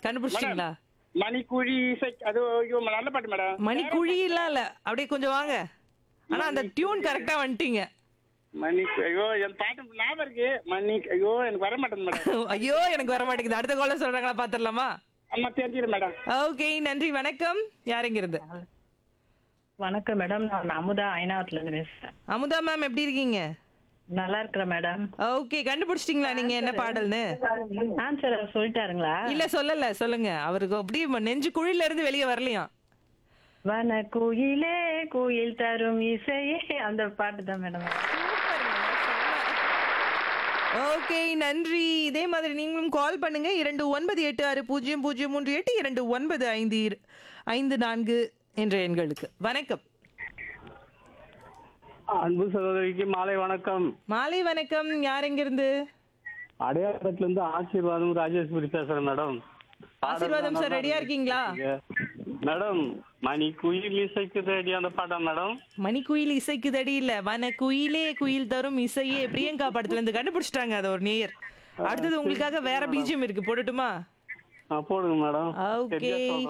கண்டுபிடிச்சிட்டீங்களா மணிக்குழி இசை அது ஐயோ நல்ல பாட்டு மேடம் மணி குழியெல்லாம் இல்ல அப்படியே கொஞ்சம் வாங்க ஆனா அந்த டியூன் கரெக்டா வந்துட்டீங்க மணி ஐயோ என் பாட்டு ஞாபகம் இருக்கு மணி ஐயோ எனக்கு வர மாட்டேன் மேடம் ஐயோ எனக்கு வர மாட்டேங்குது அடுத்த கால சொல்றாங்களா பாத்துடலாமா அம்மா தெரிஞ்சிடும் மேடம் ஓகே நன்றி வணக்கம் யாருங்கிறது வணக்கம் மேடம் நான் அமுதா ஐநாவத்துல இருந்து பேசுறேன் அமுதா மேம் எப்படி இருக்கீங்க நல்லா இருக்கிறேன் மேடம் ஓகே கண்டுபிடிச்சிட்டீங்களா நீங்க என்ன பாடல்னு ஆன்சர் சொல்லிட்டாருங்களா இல்ல சொல்லல சொல்லுங்க அவருக்கு அப்படியே ம- நெஞ்சு குழியில இருந்து வெளியே வரலையாம் வன குயிலே குயில் தரும் இசையே அந்த பாட்டு தான் மேடம் ஓகே நன்றி இதே மாதிரி நீங்களும் கால் பண்ணுங்க இரண்டு ஒன்பது எட்டு ஆறு பூஜ்ஜியம் பூஜ்ஜியம் மூன்று எட்டு இரண்டு ஒன்பது ஐந்து இரு- ஐந்து நான்கு என்ற எண்களுக்கு வணக்கம் அன்பு சகோதரிக்கு மாலை வணக்கம் மாலை வணக்கம் யார் எங்கிருந்து அடையாளத்துல இருந்து ஆசீர்வாதம் ராஜேஸ்வரி பேசுறேன் மேடம் ஆசீர்வாதம் சார் ரெடியா இருக்கீங்களா மேடம் மணி குயில் இசைக்கு ரெடி அந்த பாட்டா மேடம் மணிக்குயில் இசைக்குதடி இல்ல வன குயிலே குயில் தரும் இசையே பிரியங்கா படத்துல இருந்து கண்டுபிடிச்சிட்டாங்க அது ஒரு நேயர் அடுத்தது உங்களுக்காக வேற பீஜியம் இருக்கு போடட்டுமா ஆ, போடுங்க மேடம் ஓகே சரியா சொல்றேன்